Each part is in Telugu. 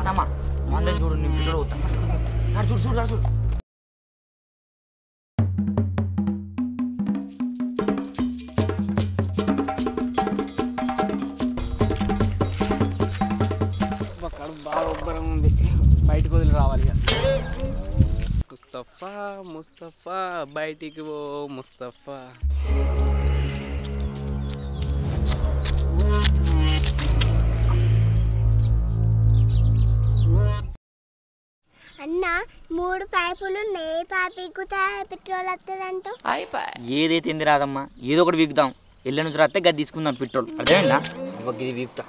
కాదమ్మా మందని చూడు నేను పిల్లలు పోతా నాడు చూడు చూడు నాడు చూడు అక్కడ బాగా ఉబ్బరం ఉంది బయటకు వదిలి రావాలి ఇక ముస్తఫా ముస్తఫా బయటికి పో ముస్తఫా అన్న మూడు పైపులు నే పైపు ఎక్కుతా పెట్రోల్ వస్తుందంటూ ఏదైతే ఏంది రాదమ్మా ఏదో ఒకటి వీకుదాం ఎల్ల నుంచి రాస్తే గది తీసుకుందాం పెట్రోల్ అర్థమైందా అవ్వ ఇది వీకుతా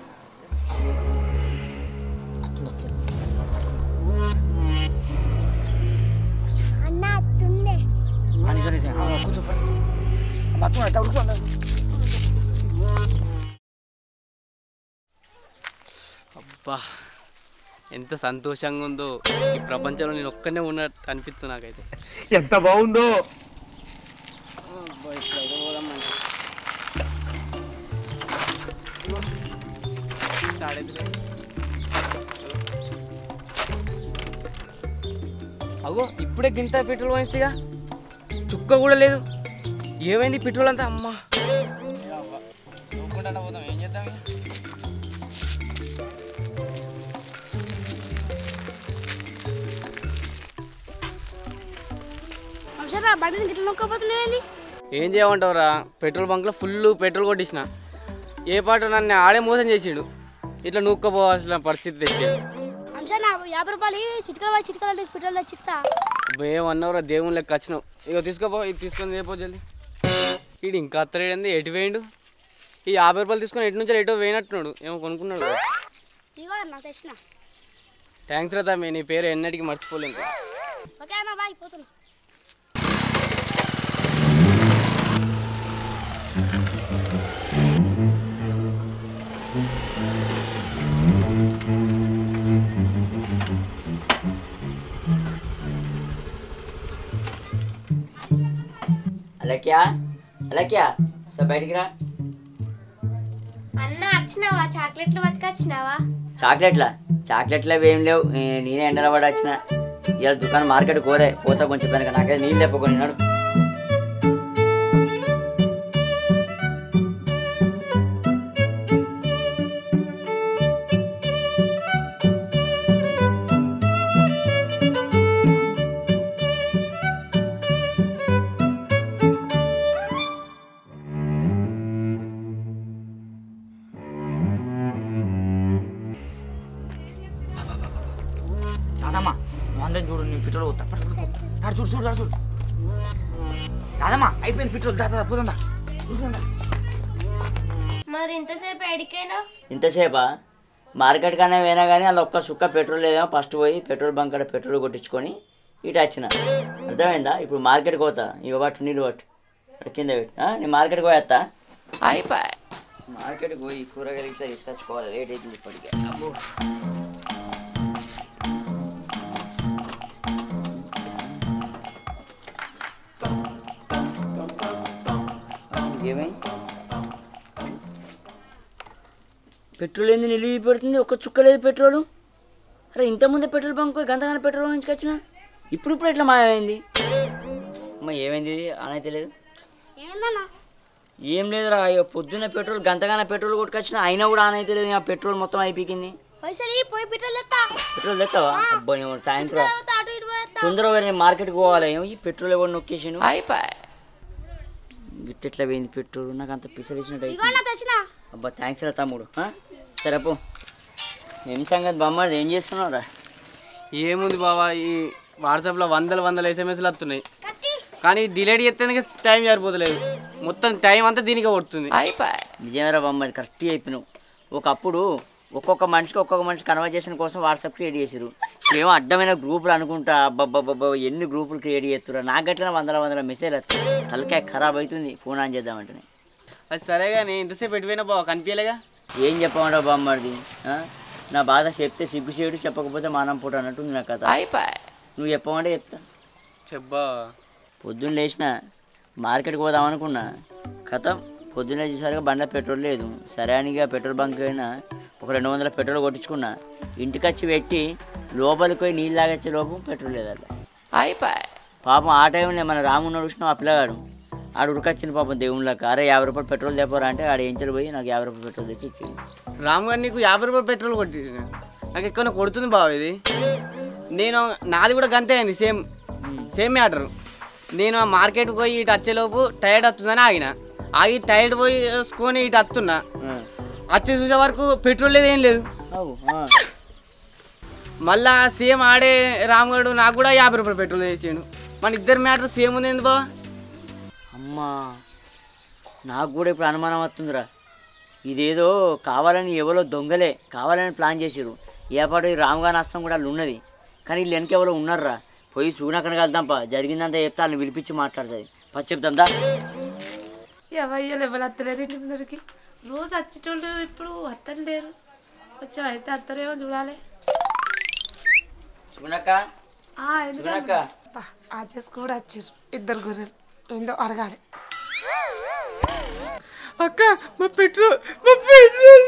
అన్న అత్తుండే ఆ, నిజం నిజం ఆ, కూర్చో పట్టు. అమ్మ, అత్తు, అత్త, ఉరుకు, అన్న. అబ్బా ఎంత సంతోషంగా ఉందో ఈ ప్రపంచంలో నేను ఒక్కనే ఉన్నట్టు అనిపిస్తుంది నాకైతే ఎంత బాగుందో అబ్బా, ఇట్లయితే పోదాం మరి. స్టార్ట్ అవుతుంది. అగో ఇప్పుడే గింత పెట్రోల్ పోయిస్తేగా చుక్క కూడా లేదు ఏమైంది పెట్రోల్ అంతా అమ్మా చూసుకుంటా పోతాం ఏం చేద్దాం ఇక? అవసరం బండిని గిట్ల నొక్కపోతున్నావేంది ఏం చేయమంటావురా పెట్రోల్ బంక్లో ఫుల్ పెట్రోల్ కొట్టించిన ఏ పాట నన్ను ఆడే మోసం చేసిండు ఇట్లా నూక్కపోవాల్సిన పరిస్థితి తెచ్చాడు అంశా నా యాభై రూపాయలు చిటికల పోయి చిటికల పెట్రోల్ తెచ్చిస్తా ఏమన్నావురా దేవుని లెక్క వచ్చినావు ఇక తీసుకోపో ఇది తీసుకొని రేపో జల్ది వీడు ఇంకా అత్తలేడంది ఎటు వేయండు ఈ యాభై రూపాయలు తీసుకొని ఎటు నుంచి ఎటో వేయనట్టున్నాడు ఏమో కొనుక్కున్నాడు కదా ఇగో అన్న తెచ్చిన థ్యాంక్స్ రా తమ్మి నీ పేరు ఎన్నటికి మర్చిపోలేదు ఓకే అన్న బాయ్ పోతున్నా అలక్యా అలక్యా సార్ బయటికి రా అన్న వచ్చినావా చాక్లెట్లు పట్టుకొచ్చినావా చాక్లెట్లా చాక్లెట్లు అవి ఏం లేవు ఏ, నేనే ఎండలో పడి వచ్చిన ఇవాళ దుకాణం మార్కెట్ కోరే పోతా కొంచెం వెనక నాకైతే నీళ్ళు తెప్పుకొని నాడు కాదమ్మా అందరం చూడు నేను పెట్రోల్ పోతా పట్టు, పట్టు, పట్టు. నాడు చూడు చూడు నాడు చూడు కాదమ్మా అయిపోయింది పెట్రోల్ దాదా పోతుందా పోతుందా మరి ఇంతసేపు ఎడికైనా ఇంతసేపా మార్కెట్ కన్నా పోయినా కానీ అలా ఒక్క సుక్క పెట్రోల్ లేదేమో ఫస్ట్ పోయి పెట్రోల్ బంక్ కాడ పెట్రోల్ కొట్టించుకొని ఇటు వచ్చిన అర్థమైందా ఇప్పుడు మార్కెట్కి పోతా ఇక పట్టు నీళ్ళు పట్టు అక్కడ కింద పెట్టు ఆ? నేను మార్కెట్కి పోయేస్తా అయిపోయి మార్కెట్కి పోయి కూరగాయలు ఇట్లా తీసుకొచ్చుకోవాలి లేట్ అవుతుంది ఇప్పటికే అబ్బో. ఏమైంది పెట్రోల్ ఏంది నిలిగి పెడుతుంది ఒక్క చుక్క లేదు పెట్రోల్ అరే ఇంతకుముందే పెట్రోల్ బంక్ పోయి గంతగానే పెట్రోల్ వచ్చిన ఇప్పుడు ఇప్పుడు ఎట్లా మాయమైంది అమ్మ ఏమైంది ఇది అనైతే లేదు ఏమైందన్నా ఏం లేదురా అయ్యో పొద్దున్న పెట్రోల్ గంతగానే పెట్రోల్ కొట్టుకొచ్చిన అయినా కూడా ఆన్ అయితే లేదు ఆ పెట్రోల్ మొత్తం అయిపోయింది పైసలు ఇయ్యి, పోయి పెట్రోల్ తెస్తా పెట్రోల్ తెస్తావా అబ్బా నేను సాయంత్రం తర్వాత అటు ఇటు పోయేస్తా తొందరగా పోయి నేను మార్కెట్కి పోవాలి ఏమో ఈ పెట్రోల్ ఎవరు నొక్కేసాను అయిపోయి గిట్టెట్లా పోయింది పెట్రోల్ నాకు అంత పిసరిచ్చినట్టు ఇగో అన్న తెచ్చిన అబ్బా థ్యాంక్స్ రా తమ్ముడు ఆ? సరే పో ఏం సంగతి బామ్మ ఏం చేస్తున్నావురా ఏముంది బావా ఈ వాట్సాప్లో వందల వందల ఎస్ఎంఎస్లు వస్తున్నాయి కత్తి కానీ డిలీట్ చేస్తే టైం సరిపోతలేదు మొత్తం టైం అంతా దీనికే కొడుతుంది నిజమేరా బామ్మ అది కరెక్ట్ అయిపోయినావు ఒకప్పుడు ఒక్కొక్క మనిషికి ఒక్కొక్క మనిషి కన్వర్జేషన్ కోసం వాట్సాప్ క్రియేట్ చేసారు ఏమో అడ్డమైన గ్రూపులు అనుకుంటా అబ్బబ్బబ్బబ్బ ఎన్ని గ్రూపులు క్రియేట్ చేస్తున్నారు నాకు గట్టిన వందల వందల మెసేజ్ వస్తాయి తలకాయ ఖరాబ్ అవుతుంది ఫోన్ ఆన్ చేద్దామంటే అది సరే కానీ ఇంతసేపు ఎటుపోయినా బావ కనిపించలేగా ఏం చెప్పమంటావు బామ్మడిది ఆ? నా బాధ చెప్తే సిగ్గు చేయడు చెప్పకపోతే మానం పూట అన్నట్టుంది నా కథ నువ్వు చెప్పమంటే చెప్తా చెబ్బా పొద్దున్న లేచిన మార్కెట్కి పోదాం అనుకున్నా కథం పొద్దున్న చూసారుగా బండ్ల పెట్రోల్ లేదు సరే అని ఇక పెట్రోల్ బంక్ అయినా ఒక రెండు వందల పెట్రోల్ కొట్టించుకున్నా ఇంటికి వచ్చి పెట్టి లోపలికి పోయి నీళ్ళు తాగొచ్చే లోపు పెట్రోల్ లేదు అట్లా పాపం ఆ టైంలో మన రామున్నాడు చూసినా ఆ పిల్లగాడు ఆడు ఉరికొచ్చింది పాపం దేవుళ్ళకి అరే యాభై రూపాయలు పెట్రోల్ తెపోరా అంటే ఆడు ఏంచలు పోయి నాకు యాభై రూపాయలు పెట్రోల్ తెచ్చి ఇచ్చింది రామ్ గారు నీకు యాభై రూపాయలు పెట్రోల్ కొట్టి నాకు ఎక్కువ కొడుతుంది బావ ఇది నేను నాది కూడా గంతే అయింది సేమ్ సేమ్ మ్యాటర్ నేను ఆ మార్కెట్కి పోయి ఇటు వచ్చేలోపు టైర్డ్ వస్తుందని ఆగిన ఆగి టైర్డ్ పోయి వేసుకొని ఇటు వస్తున్నా వచ్చి చూసే వరకు పెట్రోల్ లేదు ఏం లేదు అవు మళ్ళా సేమ్ ఆడే రామ్గడు నాకు కూడా యాభై రూపాయలు పెట్రోల్ వేసాడు మన ఇద్దరు మ్యాటర్ సేమ్ ఉంది ఏంది బావ అమ్మా నాకు కూడా ఇప్పుడు అనుమానం వస్తుందిరా ఇదేదో కావాలని ఎవరో దొంగలే కావాలని ప్లాన్ చేసిరు ఏపాటు ఈ రామ్గా నష్టం కూడా వాళ్ళు ఉన్నది కానీ వీళ్ళు వెనక ఎవరో ఉన్నారురా పోయి సూనక్కన కలుద్దాంపా జరిగిందంతా చెప్తా వాళ్ళని పిలిపించి మాట్లాడుతుంది పచ్చి చెప్తాం దా ఎవయ్యలు ఎవరు అత్తలేరు ఇంటి ముందరికి రోజు వచ్చేటోళ్ళు ఇప్పుడు అత్తలు లేరు కొంచెం అయితే అత్తరేమో చూడాలి సుగుణక్క ఆ, ఎందుకు? సుగుణక్క అబ్బా, ఆ చేసి కూడా వచ్చారు ఇద్దరు గొర్రెలు ఏందో అడగాలి అక్క మా పెట్రోల్ మా పెట్రోల్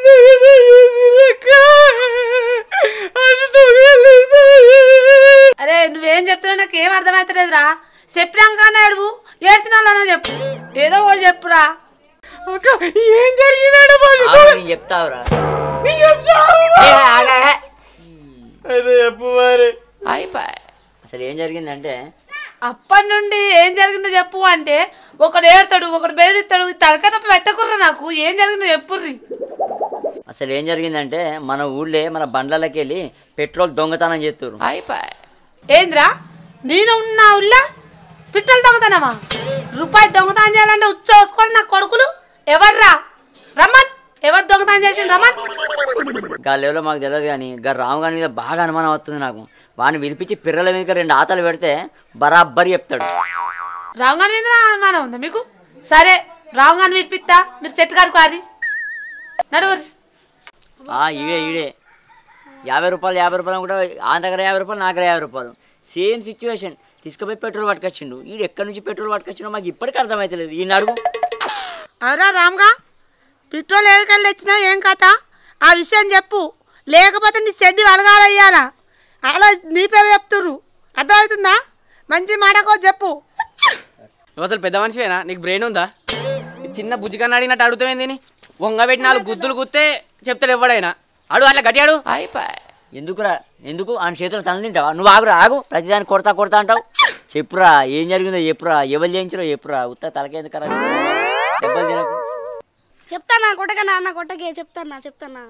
అరే నువ్వేం చెప్తున్నావు నాకు ఏం అర్థమవుతలేదురా చెప్పినాక అడుగు ఏడ్చిన వాళ్ళన్నా చెప్పు ఏదో ఒకటి చెప్పురా అక్క ఏం జరిగిందాడు ఆగు, నేను చెప్తావురా ఏ, ఆగు, ఆగు. అదే చెప్పు మరి అసలు ఏం జరిగిందంటే అప్పటి నుండి ఏం జరిగిందో చెప్పు అంటే ఒకడు ఏరుతాడు ఒకడు బెదిరిస్తాడు తలకాయ నొప్పి పెట్టకుర్రా నాకు ఏం జరిగిందో చెప్పుర్రి అసలు ఏం జరిగిందంటే మన ఊళ్ళే మన బండ్లకి వెళ్ళి పెట్రోల్ దొంగతనం చేస్తారు ఏంద్రా నేను ఉన్న ఉల్లా పిట్టలు దొంగతనమా రూపాయి దొంగతనం చేయాలంటే ఉచ్చ వేసుకోవాలి నా కొడుకులు ఎవర్రా రమ్మన్ ఎవరు దొంగతనం చేసిన రమ్మన్ గా లెవెల్లో మాకు తెలియదు కానీ గా రాము గారి మీద బాగా అనుమానం వస్తుంది నాకు వాడిని పిలిపించి పిర్రల మీద రెండు ఆతలు పెడితే బరాబ్బరి చెప్తాడు రావుగాని మీద అనుమానం ఉందా మీకు సరే రావుగాని వినిపిస్తా మీరు చెట్టు కాడుకు అది నడువురి ఆ ఈడే ఈడే యాభై రూపాయలు యాభై రూపాయలు కూడా ఆ దగ్గర యాభై రూపాయలు నా దగ్గర యాభై రూపాయలు సేమ్ సిచ్యువేషన్ తీసుకుపోయి పెట్రోల్ పట్టుకొచ్చిండు ఈడు ఎక్కడి నుంచి పెట్రోల్ పట్టుకొచ్చిండో మాకు ఇప్పటికీ అర్థమవుతలేదు ఈయన అడుగు అవురా రామ్గా పెట్రోల్ ఏడుకెళ్ళి తెచ్చినా ఏం కథ ఆ విషయం చెప్పు లేకపోతే నీ చెడ్డి అడగాలయ్యాలా అలా నీ పేరు చెప్తుర్రు అర్థమవుతుందా మంచి మాటకో చెప్పు నువ్వు అసలు పెద్ద మనిషివేనా నీకు బ్రెయిన్ ఉందా ఈ చిన్న బుజ్జికన్నా అడిగినట్టు అడుగుతావేంది నీ? వంగబెట్టి నాలుగు గుద్దులు గుత్తే చెప్తాడు ఎవడైనా అడు అట్లా గట్టి అడు ఎందుకురా ఎందుకు ఆయన చేతిలో తల తింటావా నువ్వు ఆగురా ఆగు ప్రతిదాన్ని కొడతా కొడతా అంటావు చెప్పురా ఏం జరిగిందో చెప్పురా ఎవరు చేయించరో చెప్పురా ఉత్త తలకేందుకు కరా దెబ్బలు తినకు చెప్తానా కొట్టకనా అన్న కొట్టకే చెప్తానా చెప్తానా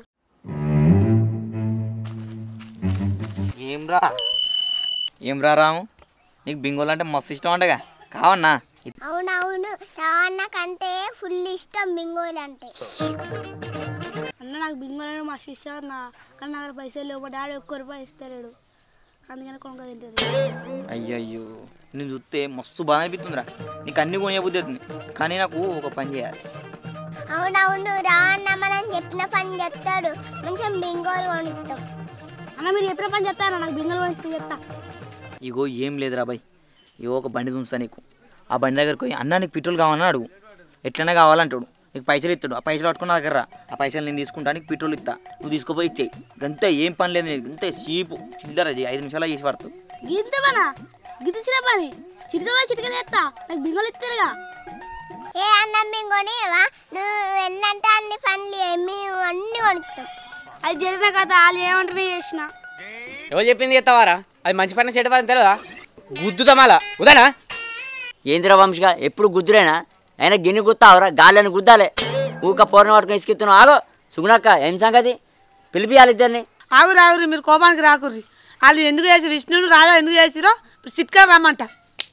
ఏం రా ఏం రా రాము నీకు బింగోలు అంటే మస్తు ఇష్టం అంటగా కావన్నా అవునవును రావన్న కంటే ఫుల్ ఇష్టం బింగోలు అంటే అన్న నాకు బింగోలని మస్తు ఇష్టం అన్న కానీ నా దగ్గర పైసలు లేవు మా డాడీ ఒక్క రూపాయి ఇస్తలేడు అందుకని కొనుక్కో తింటుంది అయ్యయ్యో నేను చూస్తే మస్తు బాధ అనిపిస్తుందిరా నీకు అన్ని కొనే బుద్ధి అవుతుంది కానీ నాకు ఒక పని చేయాలి అవునవును రావన్న మనం చెప్పిన పని చెప్తాడు కొంచెం బింగోలు కొనిస్తాం అన్న మీరు చెప్పిన పని చెప్తాను నాకు బింగోలు కొనిస్తే చెప్తా ఇగో ఏం లేదురా బాయ్ ఇగో ఒక బండి చూస్తా నీకు ఆ బండి దగ్గరికి పోయి అన్నా నీకు పెట్రోల్ కావాలని అడుగు ఎట్లనే కావాలంటాడు నీకు పైసలు ఇస్తాడు ఆ పైసలు పట్టుకున్న దగ్గర రా. ఆ పైసలు నేను తీసుకుంటా నీకు పెట్రోల్ ఇస్తా నువ్వు తీసుకుపోయి ఇచ్చేయి గంతే ఏం పని లేదు నీకు గంతే చీపు చిల్లర చేయి ఐదు నిమిషాలు చేసి పడుతుంది గింత పనా గింత చిన్న పని చిటికలో చిటికలు ఎత్తా నాకు బింగోలు ఇస్తారుగా ఏ అన్నం బింగోనివా నువ్వు వెళ్ళంటే అన్ని పనులు చేయి. మేము అన్ని కొనిస్తాం అది జరిగిన కథ వాళ్ళు ఏమంటారు చేసిన ఎవరు చెప్పింది చెప్తావారా అది మంచి పని చెడ్డ పని తెలియదా గుద్దుతా మళ్ళా ఉదానా ఏందిరా వంశగా ఎప్పుడు గుద్దురేనా అయినా గిన్నె గుత్తావురా గాలిని గుద్దాలే ఊక పూర్ణ పట్టుకుని ఇసుకెత్తున్నావు ఆగో సుగుణక్క ఏం సంగతి పిలిపియాలి ఇద్దరిని ఆగురు ఆగురు మీరు కోపానికి రాకుర్రి వాళ్ళు ఎందుకు చేసి విష్ణుడు రాజా ఎందుకు చేసిరో ఇప్పుడు చిట్కా రమ్మంట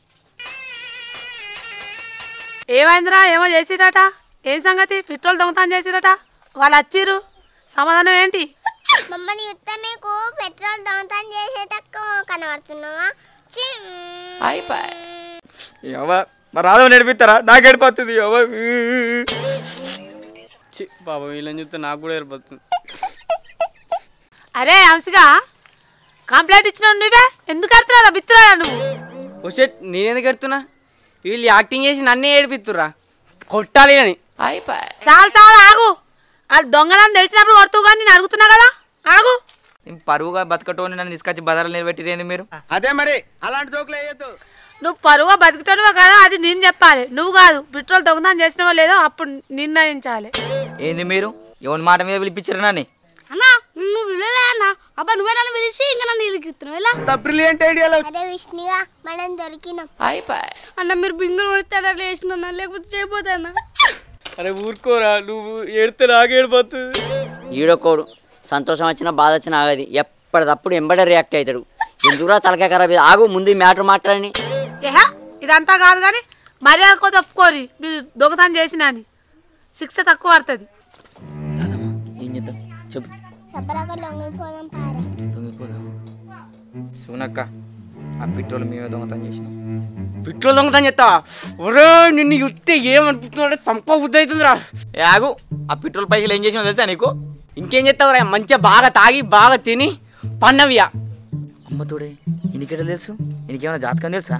ఏమైందిరా ఏమో చేసిరట ఏం సంగతి పెట్రోల్ దొంగతనం చేసిరట వాళ్ళు వచ్చిర్రు సమాధానం ఏంటి మమ్మల్ని యుద్ధ మీకు పెట్రోల్ దొంగతనం చేసేటక్క కనబడుతున్నావా ఛీ, ఎవ మరి రాధవ నడిపిస్తారా నాకు నడిపోతుంది ఎవ చి పాప వీళ్ళని చూస్తే నాకు కూడా ఏర్పడుతుంది అరే అంశగా కంప్లైంట్ ఇచ్చిన నువ్వే ఎందుకు అడుతున్నారా బిత్తురా నువ్వు ఓ షెట్ నేనెందుకు ఎడుతున్నా వీళ్ళు యాక్టింగ్ చేసి నన్నే ఏడిపిస్తుర్రా కొట్టాలి అని చాలు చాలు ఆగు అది దొంగలని తెలిసినప్పుడు కొడుతూ కానీ నేను అడుగుతున్నా కదా ఆగు నేను పరువుగా బతకటోని నన్ను తీసుకొచ్చి బజార్లు నిలబెట్టిరేంది మీరు అదే మరి అలాంటి జోకులు వేయొద్దు నువ్వు పరువుగా బతుకుతాడువో కదా అది నేను చెప్పాలి నువ్వు కాదు పెట్రోల్ దొంగతనం చేసినవో లేదో అప్పుడు నిర్ణయించాలి ఏంది మీరు ఎవరి మాట మీద పిలిపించారు నన్ను అన్న నువ్వు విలువలే అన్న అబ్బా నువ్వే నన్ను పిలిచి ఇంకా నన్ను ఇరికిస్తున్నావు ఇలా బ్రిలియంట్ ఐడియాలో అరే విష్ణుగా మనం దొరికినాం అన్న మీరు బింగులు కొడితే లేచిన లేకపోతే చేయబోతానా అరే ఊరుకోరా నువ్వు ఏడితే నాకు ఏడిపోతుంది ఈడొకోడు సంతోషం వచ్చినా బాధ వచ్చినా ఆగది ఎప్పటికప్పుడు ఎంబడే రియాక్ట్ అవుతాడు ఎందుకురా తలకాయ ఖరాబ్ అయ్యేది? ఆగు ముందు ఈ మ్యాటర్ మాట్లాడని ఏహా ఇదంతా కాదు కానీ మర్యాద కొద్ది ఒప్పుకోరి మీరు దొంగతనం చేసిన అని శిక్ష తక్కువ పడుతుంది రాదమ్మా ఏం చేద్దాం చెప్పు సపరాక లొంగిపోదాం పారా దొంగిపోదాం సూనక్క ఆ పెట్రోల్ మేమే దొంగతనం చేసినాం పెట్రోల్ దొంగతనం చెత్తా ఒరే నిన్ను యుత్తే ఏమనిపిస్తున్నాడు సంప బుద్ధి అవుతుందిరా ఏ ఆగు ఆ పెట్రోల్ పైసలు ఏం చేసినావు తెలుసా నీకు ఇంకేం చెప్తావురా మంచిగా బాగా తాగి బాగా తిని పన్నవియా అమ్మ తోడే ఎన్నికెట తెలుసు ఎనికేమైనా జాతకం తెలుసా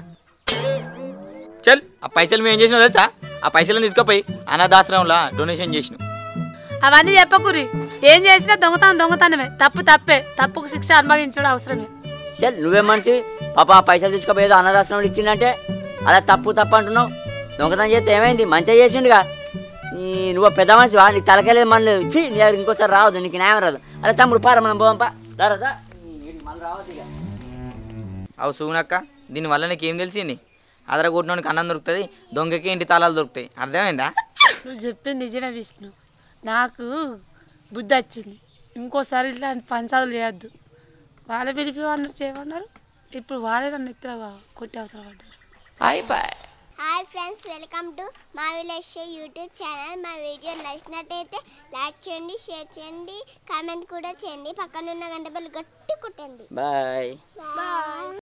చల్ ఆ పైసలు మేము ఏం చేసినావు తెలుసా ఆ పైసలను తీసుకుపోయి అనాథాశ్రమంలో డొనేషన్ చేసినాం అవన్నీ చెప్పకురి ఏం చేసినా దొంగతనం దొంగతనమే తప్పు తప్పే తప్పుకు శిక్ష అనుభవించడం అవసరమే చల్ నువ్వే మనిషి పాప ఆ పైసలు తీసుకుపోయేదో అన్నదాశ్రమంలో ఇచ్చిందంటే అలా తప్పు తప్పు అంటున్నావు దొంగతనం చేస్తే ఏమైంది మంచిగా చేసిండుగా నీ నువ్వు పెద్ద మనిషివా నీకు తలకెళ్ళేది మన లేదు ఛీ, నీ దగ్గర ఇంకోసారి రావద్దు నీకు న్యాయం రాదు అరే తమ్ముడు పార మనం పోదాం పా దారా దా. ఈడికి మళ్ళీ రావద్దు ఇక అవు సూనక్క దీనివల్ల నీకు ఏం తెలిసింది అదర కొట్టినోనికి అన్నం దొరుకుతుంది దొంగకి ఇంటి తాళాలు దొరుకుతాయి అర్థమైందా నువ్వు చెప్పింది నిజమే విష్ణు నాకు బుద్ధి వచ్చింది ఇంకోసారి ఇట్లాంటి పంచాలు చేయొద్దు వాళ్ళే పిలిపిమన్నారు చేయమన్నారు ఇప్పుడు వాళ్ళే నన్ను ఎత్తుగా కొట్టి అవసరం పడ్డారు హాయ్ ఫ్రెండ్స్ వెల్కమ్ టు మా విలేజ్ షో యూట్యూబ్ ఛానల్ మా వీడియో నచ్చినట్టయితే లైక్ చేయండి షేర్ చేయండి కామెంట్ కూడా చేయండి పక్కన ఉన్న గంట బెల్ గట్టి కుట్టండి బాయ్ బాయ్